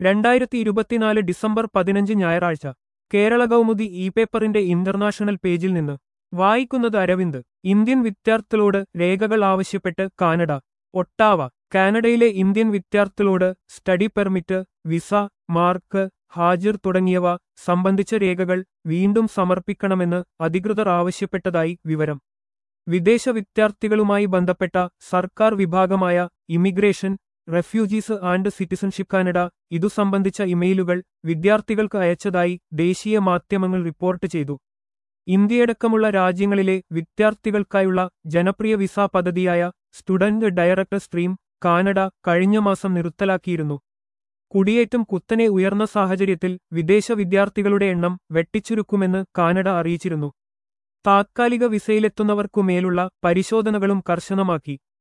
രണ്ടായിരത്തി ഇരുപത്തിനാല് ഡിസംബർ പതിനഞ്ച് ഞായറാഴ്ച കേരള കൗമുദി ഇ പേപ്പറിന്റെ ഇന്റർനാഷണൽ പേജിൽ നിന്ന് വായിക്കുന്നത് അരവിന്ദ് ഇന്ത്യൻ വിദ്യാർത്ഥികളോട് രേഖകൾ ആവശ്യപ്പെട്ട് കാനഡ ഒട്ടാവ കാനഡയിലെ ഇന്ത്യൻ വിദ്യാർത്ഥികളോട് സ്റ്റഡി പെർമിറ്റ് വിസ മാർക്ക് ഹാജിർ തുടങ്ങിയവ സംബന്ധിച്ച രേഖകൾ വീണ്ടും സമർപ്പിക്കണമെന്ന് അധികൃതർ ആവശ്യപ്പെട്ടതായി വിവരം വിദേശ വിദ്യാർത്ഥികളുമായി ബന്ധപ്പെട്ട സർക്കാർ വിഭാഗമായ immigration refugees and citizenship Canada ഇതു സംബന്ധിച്ച ഇമെയിലുകൾ വിദ്യാർത്ഥികൾക്ക് അയച്ചതായി ദേശീയ മാധ്യമങ്ങൾ റിപ്പോർട്ട് ചെയ്തു ഇന്ത്യയടക്കമുള്ള രാജ്യങ്ങളിലെ വിദ്യാർത്ഥികൾക്കായുള്ള ജനപ്രിയ വിസ പദ്ധതിയായ സ്റ്റുഡന്റ് ഡയറക്ടർ സ്ട്രീം കാനഡ കഴിഞ്ഞ മാസം നിർത്തലാക്കിയിരുന്നു കുടിയേറ്റം കുത്തനെ ഉയർന്ന സാഹചര്യത്തിൽ വിദേശ വിദ്യാർത്ഥികളുടെ എണ്ണം വെട്ടിച്ചുരുക്കുമെന്ന് കാനഡ അറിയിച്ചിരുന്നു താത്കാലിക വിസയിലെത്തുന്നവർക്കുമേലുള്ള പരിശോധനകളും കർശനമാക്കി